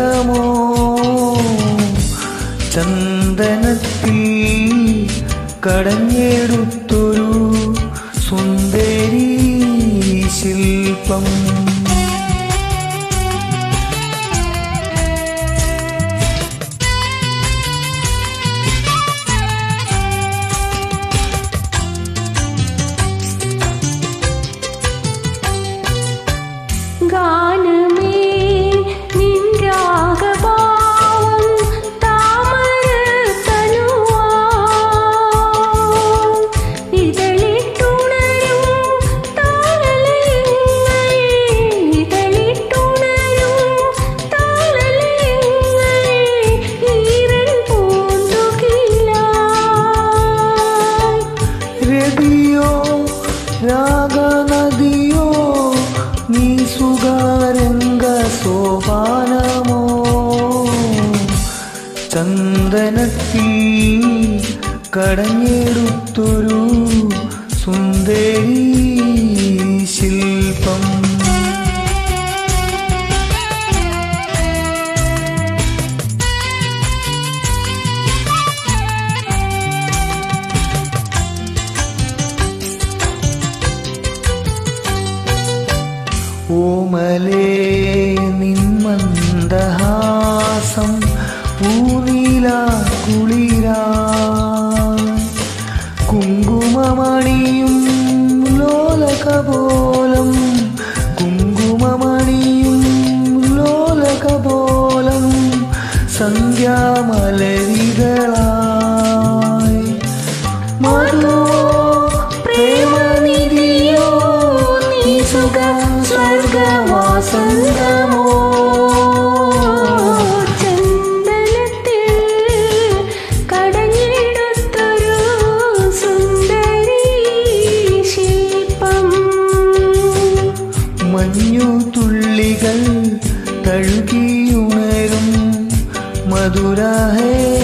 സ്വപ്നമോ ചന്ദനത്തിൽ കടഞ്ഞെടുത്തൊരു സുന്ദരി ശില്പം ഗാനമേ നിൻ രാഗഭാവം താമരത്തനുവാം. ഇതളിട്ടുണരും താളലയങ്ങൾ, ഇതളിട്ടുണരും താളലയങ്ങൾ, ഈറൻ പൂന്തുകിലായി. രതിയോ രാഗനദിയോ നീ സുഗാരംഗ സോപാനമോ ചന്ദനത്തിൽ കടഞ്ഞെടുത്തൊരു സുന്ദരി ശില്പം ഓമലേ നിന്മന്ദഹാസം പൂനീല കുളിരാ കുങ്കുമമണിയും ലോലകപോലം കുങ്കുമമണിയും ലോലകപോലം സന്ധ്യാമലരികളായി മധുവോ പ്രേമനിധിയോ നീ സുഖ സ്വർഗവാസന്തമോ ചന്ദനത്തിൽ കടഞ്ഞെടുത്തൊരു സുന്ദരി ശില്പം മഞ്ഞു തുള്ളികൾ തഴുകിയുണരും മധുരഹേ